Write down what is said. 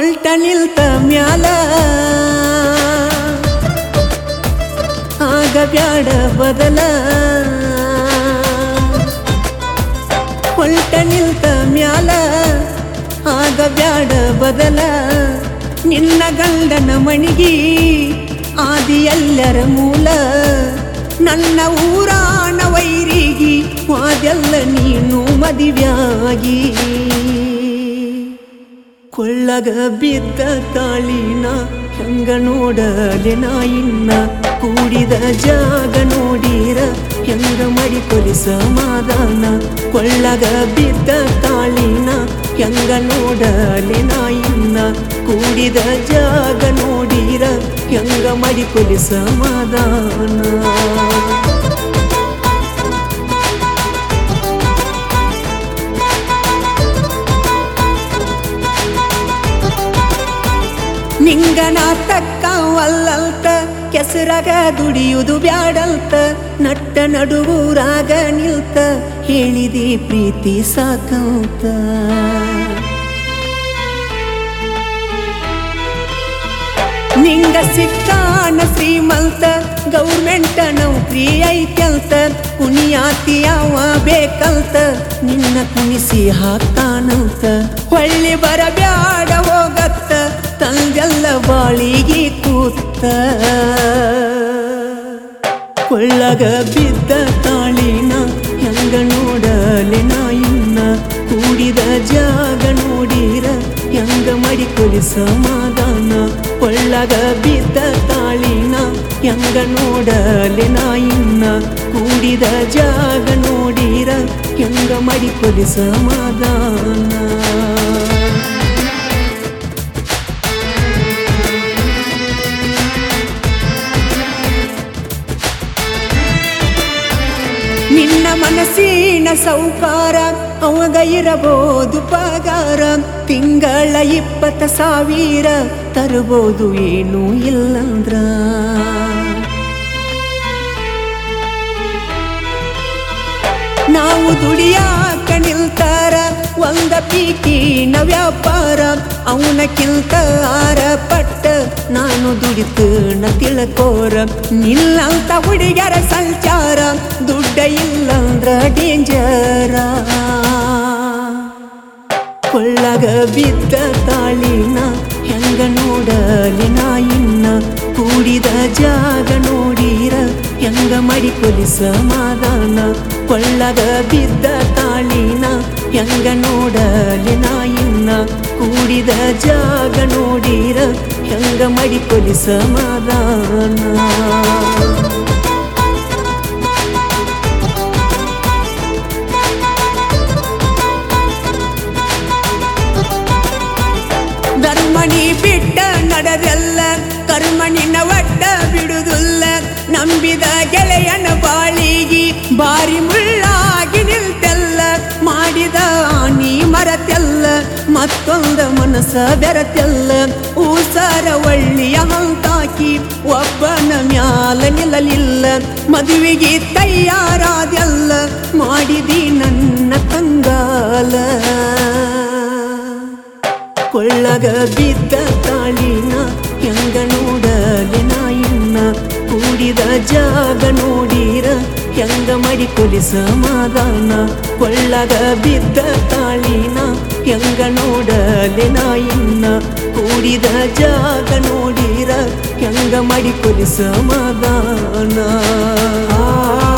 ಹೊಲ್ಟ ನಿಲ್ತ ಮ್ಯಾಲ ಆಗ ಬ್ಯಾಡ ಬದಲ ಹೊಲ್ಟ ನಿಲ್ತ ಮ್ಯಾಲ ಆಗ ಬ್ಯಾಡ ಬದಲ ನಿನ್ನ ಗಂಡನ ಮಣಿಗಿ ಆದಿಯೆಲ್ಲರ ಮೂಲ ನನ್ನ ಊರಾಣ ವೈರಿಗಿ ವಾದೆಲ್ಲ ನೀನು ಮದಿವ್ಯಾಗಿ ಕೊಳ್ಳಗ ಬಿದ್ದ ತಾಳಿನ ಹೆಂಗ ನೋಡಲೆ ನಾಯಿನ್ನ ಕೂಡಿದ ಜಾಗ ನೋಡಿರ ಹೆಂಗ ಮಡಿಕೊಲಿ ಸಮಾಧಾನ ಕೊಳ್ಳಗ ಬಿದ್ದ ತಾಳಿನ ಹೆಂಗ ನೋಡಲೆ ನಾಯಿನ್ನ ಕೂಡಿದ ಜಾಗ ನೋಡಿರ ಹೆಂಗ ಮಡಿಕೊಲಿ ಸಮಾಧಾನ ನಿಂಗನ ತಕ್ಕವಲ್ಲಲ್ತ ಕೆಸರಾಗ ದುಡಿಯುವುದು ಬ್ಯಾಡಲ್ತ ನಟ್ಟ ನಡುವೂರಾಗ ನಿಲ್ತ ಹೇಳಿದಿ ಪ್ರೀತಿ ಸಾಕಂತ ನಿಂಗ ಸಿಕ್ಕಾನ ಶ್ರೀಮಂತ ಗೌರ್ಮೆಂಟ್ ನೌಕರಿ ಐತ್ಯಂತ ಕುಣಿಯಾತಿ ಅವ ಬೇಕಂತ ನಿನ್ನ ಕುಣಿಸಿ ಹಾಕ್ತಾನಂತ ಹೊಳ್ಳಿ ಬರಬ್ಯಾಡ ಹೋಗತ್ತ ತಂದೆಲ್ಲ ಬಾಳಿಗೆ ಕೂತ ಕೊಳ್ಳಗ ಬಿದ್ದ ತಾಳಿನ ಹೆಂಗ ನೋಡಲೆ ನಾಯಿನ್ನ ಕೂಡಿದ ಜಾಗ ನೋಡಿರ ಹೆಂಗ ಮಡಿಕೊಲಿ ಸಮಾಧಾನ ಕೊಳ್ಳಗ ಬಿದ್ದ ತಾಳಿನ ಹೆಂಗ ನೋಡಲೆ ನಾಯಿನ್ನ ಕೂಡಿದ ಜಾಗ ನೋಡಿರ ಹೆಂಗ ಮಡಿಕೊಲಿ ಸಮಾಧಾನ ನಿನ್ನ ಮನಸ್ಸಿನ ಸೌಕಾರ ಅವಾಗ ಇರಬಹುದು ಪಗಾರ ತಿಂಗಳ ಇಪ್ಪತ್ತ ಸಾವಿರ ತರಬಹುದು ಏನು ಇಲ್ಲಂದ್ರ ನಾವು ದುಡಿಯಾಕ ನಿಲ್ತಾರ ಒಂದ ಪೀಕಿನ ವ್ಯಾಪಾರ ಅವನಕ್ಕಿಂತ ಆರ ಪಟ್ಟ ನಾನು ದುಡಿತನ ತಿಳ್ಕೋರ ನಿಲ್ಲಂತ ಹುಡುಗರ ಸಂಚಾರ ದುಡ್ಡ ಇಲ್ಲಂದ್ರ ಡೇಂಜರ ಕೊಳ್ಳಗ ಬಿದ್ದ ತಾಳಿನ ಹೆಂಗ ನೋಡಲಿ ನಾಯಿನ್ನ ಕೂಡಿದ ಜಾಗ ನೋಡಿರ ಹೆಂಗ ಮಡಿಕೊಲಿ ಸಮಾಧಾನ ಕೊಳ್ಳಗ ಬಿದ್ದ ತಾಳಿನ ಹೆಂಗ ನೋಡಲಿ ನಾಯಿನ್ನ ಕೂಡಿದ ಜಾಗ ನೋಡಿರ ಹೆಂಗ ಮಡಿಕೊಲಿ ಸಮಾಧಾನ ಧರ್ಮಣಿ ಬಿಟ್ಟ ನಡೆದೆಲ್ಲ ಕರ್ಮಣಿನ ಒಟ್ಟ ಬಿಡುದಿಲ್ಲ ನಂಬಿದ ಗೆಳೆಯನ ಬಾಳಿಗಿ ಬಾರಿ ಮುಳ್ಳಾಗಿ ನಿಲ್ತೆಲ್ಲ ಮಾಡಿದ ನೀ ಮರತೆಲ್ಲ ಮತ್ತೊಂದ ಮನಸ್ಸ ಬೆರತೆಲ್ಲ ಊಸರ ಒಳ್ಳಿಯ ಹಂತಾಕಿ ಒಬ್ಬನ ಮ್ಯಾಲ ನಿಲ್ಲಲಿಲ್ಲ ಮದುವೆಗೆ ತಯಾರಾದೆಲ್ಲ ಮಾಡಿದಿ ನನ್ನ ಕಂಗಾಲ ಕೊಳ್ಳಗ ಬಿದ್ದ ತಾಳಿನ ಹೆಂಗ ನೋಡಲಿ ನಾಯಿನ್ನ ಕೂಡಿದ ಜಾಗ ನೋಡಿರ ಹೆಂಗ ಮಡಿಕೊಲಿ ಸಮಾಧಾನ ಕೊಳ್ಳಗ ಬಿದ್ದ ತಾಳಿನ ಹೆಂಗ ನೋಡಲಿ ನಾಯಿನ್ನ ಕೂಡಿದ ಜಾಗ ನೋಡಿರ ಹೆಂಗ ಮಡಿಕೊಲಿ ಸಮಾಧಾನ ಆ